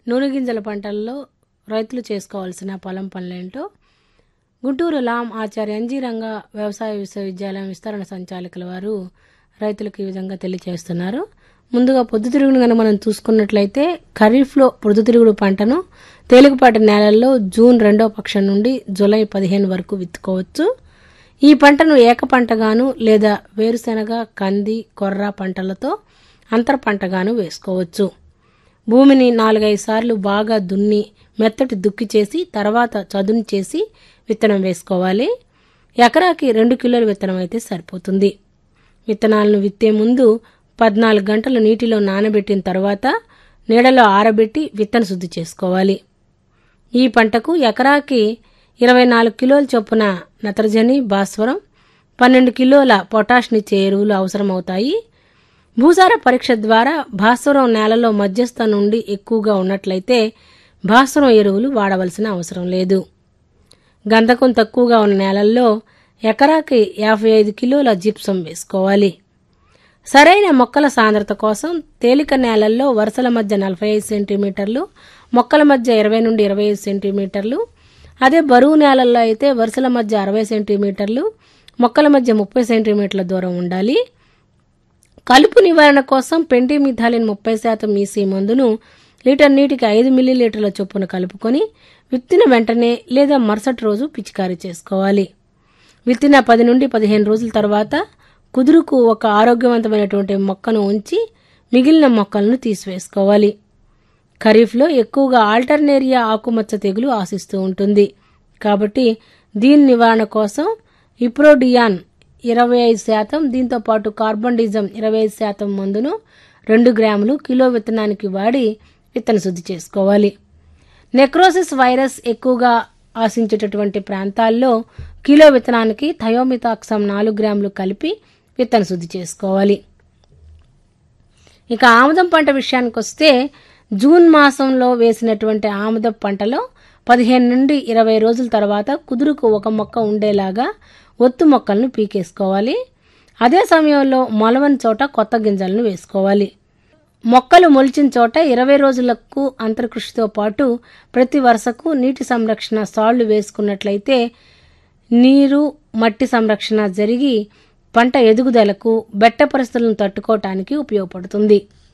నూనె గింజల పంటల్లో రైతులు చేసుకోవాల్సిన పొలం పనులేంటో గుంటూరు లాం ఆచార్య ఎన్జీ రంగ వ్యవసాయ విశ్వవిద్యాలయం విస్తరణ సంచాలకుల వారు రైతులకు ఈ విధంగా తెలియజేస్తున్నారు ముందుగా పొద్దుతిరుగుడు కనుక మనం చూసుకున్నట్లయితే ఖరీఫ్లో పొద్దుతిరుగుడు పంటను తేలికపాటి నేలల్లో జూన్ రెండో పక్షం నుండి జూలై పదిహేను వరకు విత్తుకోవచ్చు ఈ పంటను ఏక పంటగాను లేదా వేరుశెనగ కంది కొర్ర పంటలతో అంతర పంటగాను వేసుకోవచ్చు భూమిని నాలుగైదు సార్లు బాగా దున్ని మెత్తటి దుక్కి చేసి తర్వాత చదును చేసి విత్తనం వేసుకోవాలి ఎకరాకి రెండు కిలోల విత్తనం అయితే సరిపోతుంది విత్తనాలను విత్తే ముందు పద్నాలుగు గంటలు నీటిలో నానబెట్టిన తర్వాత నీడలో ఆరబెట్టి విత్తన శుద్ధి చేసుకోవాలి ఈ పంటకు ఎకరాకి ఇరవై నాలుగు కిలోల చొప్పున నత్రజని భాస్వరం పన్నెండు కిలోల పొటాష్నిచ్చే ఎరువులు అవసరమవుతాయి భూసార పరీక్ష ద్వారా భాస్వరం నేలలో మధ్యస్థ నుండి ఎక్కువగా ఉన్నట్లయితే భాస్వరం ఎరువులు వాడవలసిన అవసరం లేదు గంధకం తక్కువగా ఉన్న నేలల్లో ఎకరాకి యాభై ఐదు కిలోల జిప్సం వేసుకోవాలి సరైన మొక్కల సాంద్రత కోసం తేలిక నేలల్లో వరుసల మధ్య నలభై ఐదు సెంటీమీటర్లు మొక్కల మధ్య ఇరవై నుండి ఇరవై ఐదు సెంటీమీటర్లు అదే బరువు నేలల్లో అయితే వరుసల మధ్య అరవై సెంటీమీటర్లు మొక్కల మధ్య ముప్పై సెంటీమీటర్ల దూరం ఉండాలి కలుపు నివారణ కోసం పెంటిమిథాలిన్ ముప్పై శాతం ఈసీ మందును లీటర్ నీటికి ఐదు మిల్లీలీటర్ల చొప్పున కలుపుకొని విత్తిన వెంటనే లేదా మరుసటి రోజు పిచికారీ చేసుకోవాలి విత్తిన పది నుండి పదిహేను రోజుల తర్వాత కుదురుకు ఒక ఆరోగ్యవంతమైనటువంటి మొక్కను ఉంచి మిగిలిన మొక్కలను తీసివేసుకోవాలి ఖరీఫ్లో ఎక్కువగా ఆల్టర్నేరియా ఆకుమచ్చ తెగులు ఆశిస్తూ ఉంటుంది కాబట్టి దీని నివారణ కోసం ఇప్రోడియాన్ ఇరవై ఐదు శాతం దీంతో పాటు కార్బన్డిజం ఇరవై ఐదు శాతం మందును రెండు గ్రాములు కిలో విత్తనానికి వాడి విత్తన శుద్ధి చేసుకోవాలి నెక్రోసిస్ వైరస్ ఎక్కువగా ఆశించేటటువంటి ప్రాంతాల్లో కిలో విత్తనానికి థయోమితాక్సం నాలుగు గ్రాములు కలిపి విత్తన శుద్ధి చేసుకోవాలి ఇక ఆముదం పంట విషయానికి వస్తే జూన్ మాసంలో వేసినటువంటి ఆముదం పంటలో పదిహేను నుండి ఇరవై రోజుల తర్వాత కుదురుకు ఒక మొక్క ఉండేలాగా ఒత్తు మొక్కలను పీకేసుకోవాలి అదే సమయంలో మొలవని చోట కొత్త గింజలను వేసుకోవాలి మొక్కలు మొలిచిన చోట ఇరవై రోజులకు అంతర్కృషితో పాటు ప్రతి వరుసకు నీటి సంరక్షణ సాళ్లు వేసుకున్నట్లయితే నీరు మట్టి సంరక్షణ జరిగి పంట ఎదుగుదలకు బెట్ట పరిస్థితులను తట్టుకోవటానికి ఉపయోగపడుతుంది